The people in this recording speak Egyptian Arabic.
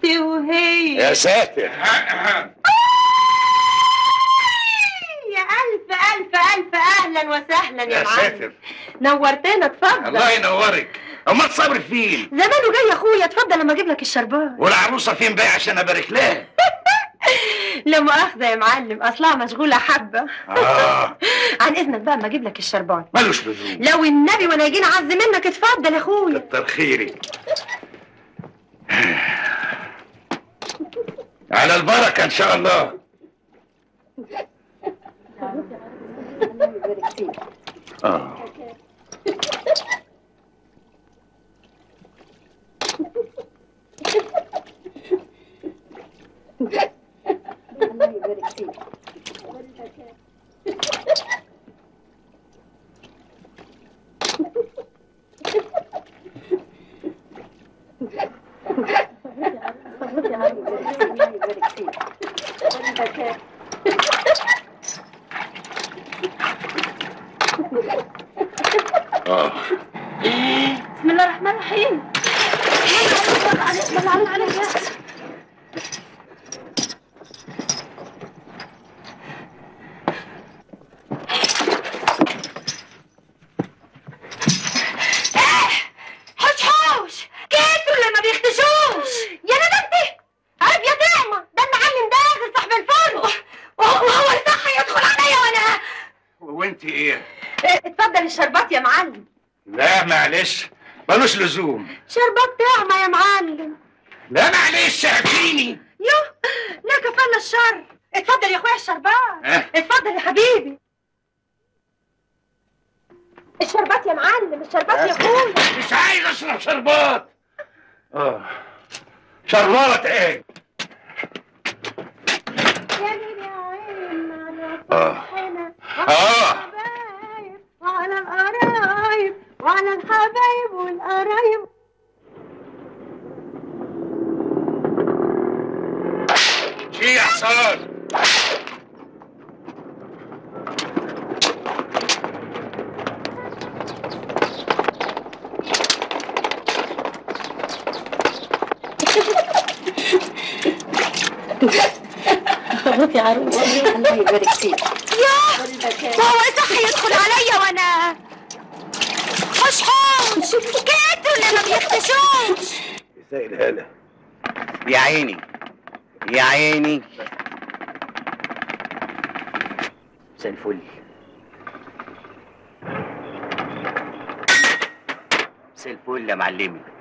وهي يا ساتر يا ألف ألف ألف أهلا وسهلا يا يا معلم ساتر نورتنا اتفضل الله ينورك امال صبري فين زمانه جاي يا اخويا اتفضل لما اجيب لك الشربات والعروسه فين بقى عشان ابارك لها لا مؤاخذة يا معلم اصلها مشغولة حبة اه عن اذنك بقى اما اجيب لك الشربات ملوش لزوم لو النبي وانا جينا عز منك اتفضل يا اخويا كتر خيرك على البركه ان شاء الله اه اه بسم الله الرحمن الرحيم بسم الله عليك عليك عليك حوش حوش كيفوا اللي ما بيختشوش يا ندمتي عارف يا طعمة ده المعلم داخل صاحب الفرن وهو وهو يصحى يدخل عليا وانا وانت ايه إيه، اتفضل الشربات يا معلم لا معلش ملوش لزوم شربات طعمة يا معلم لا معلش هاتيني يوه لا كفانا الشر اتفضل يا اخويا الشربات اه اتفضل يا حبيبي الشربات يا معلم الشربات يا اخويا مش عايز اشرب شربات اه شربات ايه يا ليل يا عين على اه فرحنا اه الحبايب وعلى القرايب وعلى الحبايب والقرايب شي يا حصان مبروك يا عروسه الله يبارك فيك يا وهو صح يدخل عليا وانا حوش حوش كاتوا اللي ما بيختشوش مساء الهلا يا عيني يا عيني مساء الفل مساء الفل يا معلمي